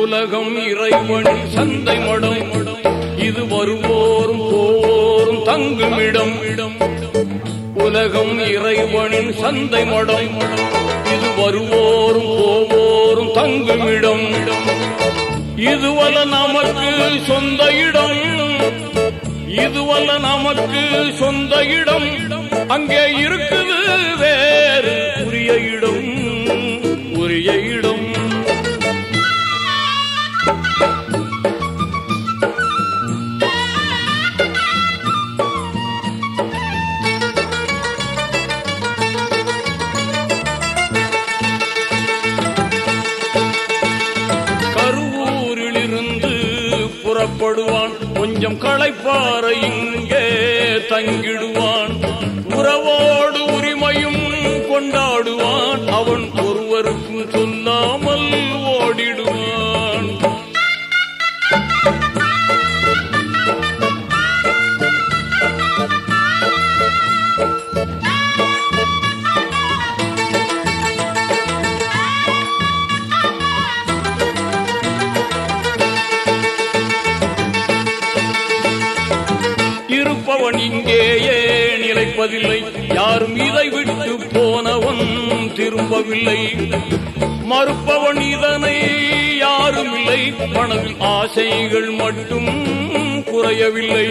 உலகம் இறைவனின் சந்தை மடம் இது வருவோரும் போவோரும் தங்குமிடம் உலகம் இறைவனின் சந்தை மடம் இது வருவோரும் போவோரும் தங்குமிடம் இதுவல்ல நமக்கு சொந்த இடம் இதுவல்ல நமக்கு சொந்த இடம் அங்கே இருக்குது வேறு உரிய இடம் உரிய இடம் கருவூரிலிருந்து புறப்படுவான் கொஞ்சம் களைப்பார இங்கே தங்கிடுவான் உறவோடு உரிமையும் கொண்டாடுவான் அவன் ஒருவருக்கும் சொல்லாமல் ஓடிடுவான் இருப்பவன் இங்கேயே நிலைப்பதில்லை யாரும் இதை விட்டு போனவன் திரும்பவில்லை மறுப்பவன் இதனை யாரும் இல்லை மனதில் ஆசைகள் மட்டும் குறையவில்லை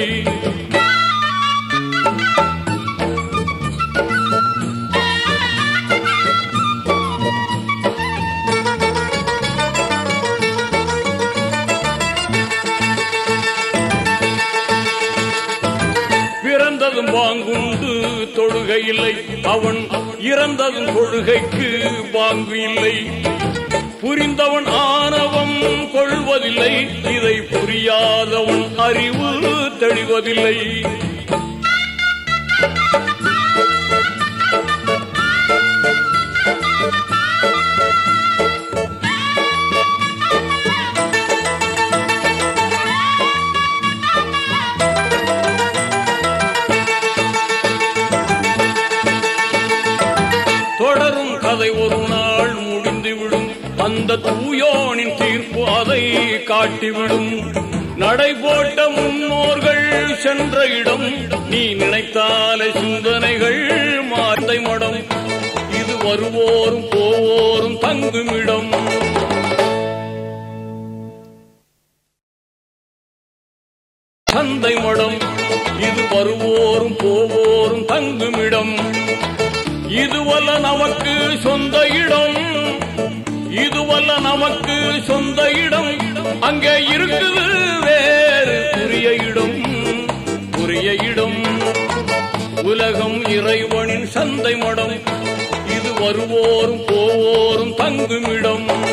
பிறந்ததும் வாங்குண்டு தொழுகை இல்லை அவன் இறந்ததும் கொள்கைக்கு வாங்கு இல்லை புரிந்தவன் ஆணவம் கொள்வதில்லை இதை புரியாதவன் அறிவு தெளிவதில்லை தொடரும் கதை ஒரு நாள் முடிந்துவிடும் அந்த தூயோனின் தீர்ப்பு அதை காட்டிவிடும் நடை போட்ட முன்னோர்கள் சென்ற இடம் நீ நினைத்தாலே சிந்தனைகள் மாத்தை மடம் இது வருவோரும் போவோரும் தங்குமிடம் சந்தை மடம் இது வருவோரும் போவோரும் தங்குமிடம் இதுவல்ல நமக்கு சொந்த இடம் இதுவல்ல நமக்கு சொந்த இடம் அங்கே இருக்குது வேறு உரிய இடம் உரிய இடம் உலகம் இறைவனின் சந்தை மடம் இது வருவோரும் போவோரும் தங்குமிடம்